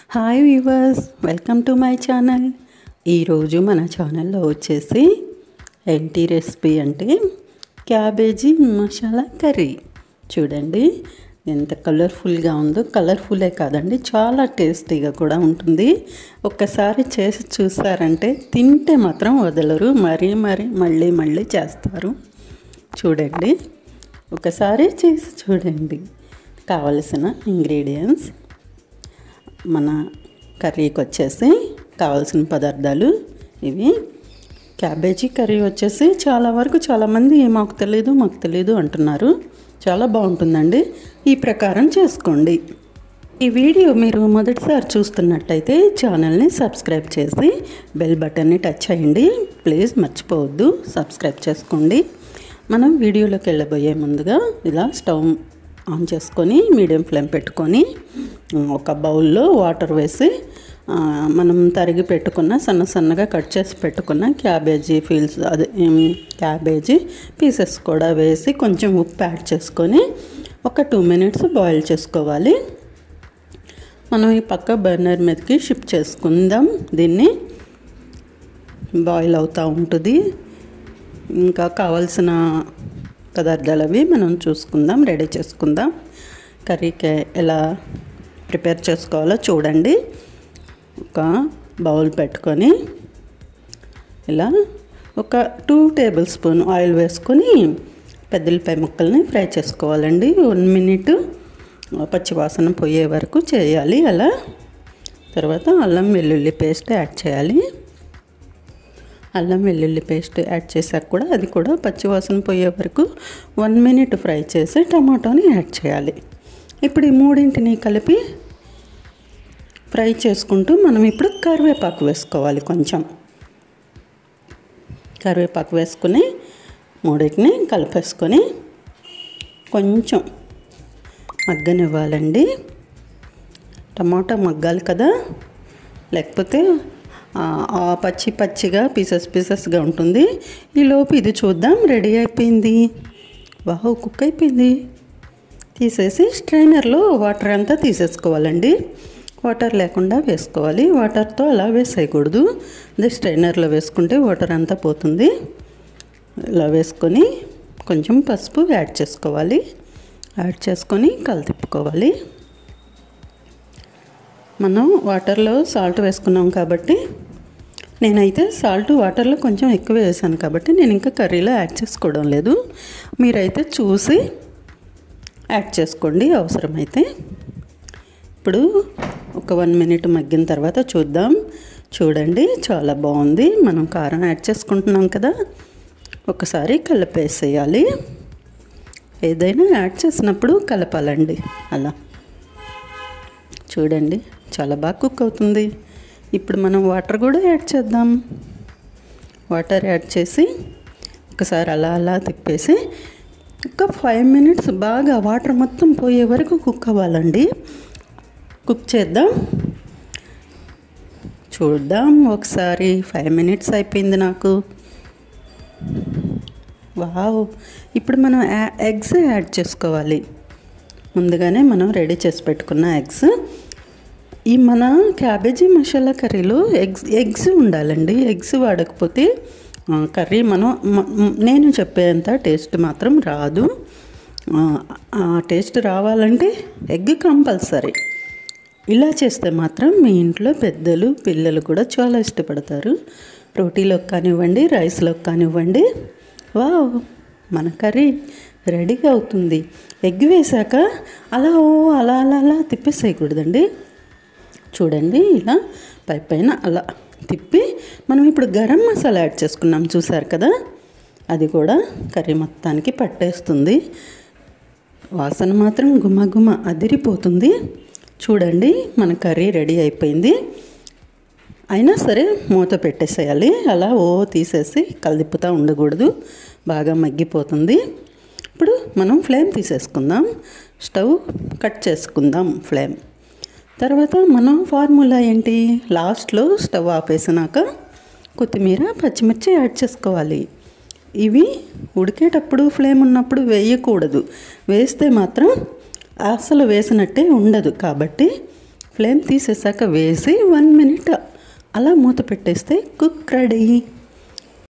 hi viewers welcome to my channel ఈరోజు మన ఛానల్లో వచ్చేసి ఏంటి రెసిపీ అంటే క్యాబేజీ మసాలా కర్రీ చూడండి ఎంత కలర్ఫుల్గా ఉందో కలర్ఫుల్లే కాదండి చాలా టేస్టీగా కూడా ఉంటుంది ఒక్కసారి చేసి చూసారంటే తింటే మాత్రం వదలరు మరీ మరీ మళ్ళీ మళ్ళీ చేస్తారు చూడండి ఒకసారి చేసి చూడండి కావలసిన ఇంగ్రీడియంట్స్ మన కర్రీకి వచ్చేసి కావాల్సిన పదార్థాలు ఇవి క్యాబేజీ కర్రీ వచ్చేసి చాలా వరకు చాలామంది మాకు తెలియదు మాకు తెలియదు అంటున్నారు చాలా బాగుంటుందండి ఈ ప్రకారం చేసుకోండి ఈ వీడియో మీరు మొదటిసారి చూస్తున్నట్టయితే ఛానల్ని సబ్స్క్రైబ్ చేసి బెల్ బటన్ని టచ్ చేయండి ప్లీజ్ మర్చిపోవద్దు సబ్స్క్రైబ్ చేసుకోండి మనం వీడియోలోకి వెళ్ళబోయే ముందుగా ఇలా స్టవ్ ఆన్ చేసుకొని మీడియం ఫ్లేమ్ పెట్టుకొని ఒక బౌల్లో వాటర్ వేసి ఆ, మనం తరిగి పెట్టుకున్న సన్న సన్నగా కట్ చేసి పెట్టుకున్న క్యాబేజీ ఫీల్స్ అదే ఏం, క్యాబేజీ పీసెస్ కూడా వేసి కొంచెం ఉప్పు యాడ్ చేసుకొని ఒక టూ మినిట్స్ బాయిల్ చేసుకోవాలి మనం ఈ పక్క బర్నర్ మీదకి షిఫ్ట్ చేసుకుందాం దీన్ని బాయిల్ అవుతూ ఉంటుంది ఇంకా కావాల్సిన పదార్థాలు అవి మనం చూసుకుందాం రెడీ చేసుకుందాం కర్రీకి ఎలా ప్రిపేర్ చేసుకోవాలో చూడండి ఒక బౌల్ పెట్టుకొని ఇలా ఒక టూ టేబుల్ స్పూన్ ఆయిల్ వేసుకొని పెద్దలపాయ ముక్కల్ని ఫ్రై చేసుకోవాలండి వన్ మినిట్ పచ్చివాసన పోయే వరకు చేయాలి అలా తర్వాత అల్లం వెల్లుల్లి పేస్ట్ యాడ్ చేయాలి అల్లం వెల్లుల్లి పేస్ట్ యాడ్ చేశాక కూడా అది కూడా పచ్చివాసన పోయే వరకు వన్ మినిట్ ఫ్రై చేసి టమాటోని యాడ్ చేయాలి ఇప్పుడు ఈ మూడింటిని కలిపి ఫ్రై చేసుకుంటూ మనం ఇప్పుడు కరివేపాకు వేసుకోవాలి కొంచెం కరివేపాకు వేసుకుని మూడింటిని కలిపేసుకొని కొంచెం మగ్గనివ్వాలండి టమాటా మగ్గాలి కదా లేకపోతే ఆ, ఆ పచ్చి పచ్చిగా పీసెస్ పీసెస్గా ఉంటుంది ఈలోపు ఇది చూద్దాం రెడీ అయిపోయింది వాహ్ కుక్ అయిపోయింది తీసేసి స్ట్రైనర్లో వాటర్ అంతా తీసేసుకోవాలండి వాటర్ లేకుండా వేసుకోవాలి వాటర్తో అలా వేసేయకూడదు అదే స్ట్రైనర్లో వేసుకుంటే వాటర్ అంతా పోతుంది ఇలా వేసుకొని కొంచెం పసుపు యాడ్ చేసుకోవాలి యాడ్ చేసుకొని కలితిప్పుకోవాలి మనం వాటర్లో సాల్ట్ వేసుకున్నాం కాబట్టి నేనైతే సాల్ట్ వాటర్లో కొంచెం ఎక్కువ వేసాను కాబట్టి నేను ఇంకా కర్రీలో యాడ్ చేసుకోవడం లేదు మీరైతే చూసి యాడ్ చేసుకోండి అవసరమైతే ఇప్పుడు ఒక వన్ మినిట్ మగ్గిన తర్వాత చూద్దాం చూడండి చాలా బాగుంది మనం కారం యాడ్ చేసుకుంటున్నాం కదా ఒకసారి కలిపేసేయాలి ఏదైనా యాడ్ చేసినప్పుడు కలపాలండి అలా చూడండి చాలా బాగా కుక్ అవుతుంది ఇప్పుడు మనం వాటర్ కూడా యాడ్ చేద్దాం వాటర్ యాడ్ చేసి ఒకసారి అలా అలా తిప్పేసి ఒక ఫైవ్ మినిట్స్ బాగా వాటర్ మొత్తం పోయే వరకు కుక్ అవ్వాలండి కుక్ చేద్దాం చూద్దాం ఒకసారి ఫైవ్ మినిట్స్ అయిపోయింది నాకు వావ్ ఇప్పుడు మనం ఎగ్స్ యాడ్ చేసుకోవాలి ముందుగానే మనం రెడీ చేసి పెట్టుకున్న ఎగ్స్ ఈ మన క్యాబేజీ మసాలా కర్రీలో ఎగ్స్ ఎగ్స్ ఉండాలండి ఎగ్స్ వాడకపోతే ఆ, కర్రీ మనం మ- మ- నేను చెప్పేంత టేస్ట్ మాత్రం రాదు ఆ, ఆ టేస్ట్ రావాలంటే ఎగ్ కంపల్సరీ ఇలా చేస్తే మాత్రం మీ ఇంట్లో పెద్దలు పిల్లలు కూడా చాలా ఇష్టపడతారు రోటీలోకి కానివ్వండి రైస్లోకి కానివ్వండి వావ్ మన కర్రీ రెడీగా అవుతుంది ఎగ్ వేశాక అలా ఓ అలా అలా అలా తిప్పేసేయకూడదండి చూడండి ఇలా పై పైన అలా తిప్పి మనం ఇప్పుడు గరం మసాలా యాడ్ చేసుకున్నాం చూసారు కదా అది కూడా కర్రీ మొత్తానికి పట్టేస్తుంది వాసన మాత్రం గుమ గుమ అదిరిపోతుంది చూడండి మన కర్రీ రెడీ అయిపోయింది అయినా సరే మూత పెట్టేసేయాలి అలా ఓ తీసేసి కలిదిప్పుతూ ఉండకూడదు బాగా మగ్గిపోతుంది ఇప్పుడు మనం ఫ్లేమ్ తీసేసుకుందాం స్టవ్ కట్ చేసుకుందాం ఫ్లేమ్ తర్వాత మనం ఫార్ములా ఏంటి లాస్ట్లో స్టవ్ ఆపేసినాక కొత్తిమీర పచ్చిమిర్చి యాడ్ చేసుకోవాలి ఇవి ఉడికేటప్పుడు ఫ్లేమ్ ఉన్నప్పుడు వేయకూడదు వేస్తే మాత్రం అసలు వేసినట్టే ఉండదు కాబట్టి ఫ్లేమ్ తీసేసాక వేసి వన్ మినిట్ అలా మూత పెట్టేస్తే కుక్ రెడీ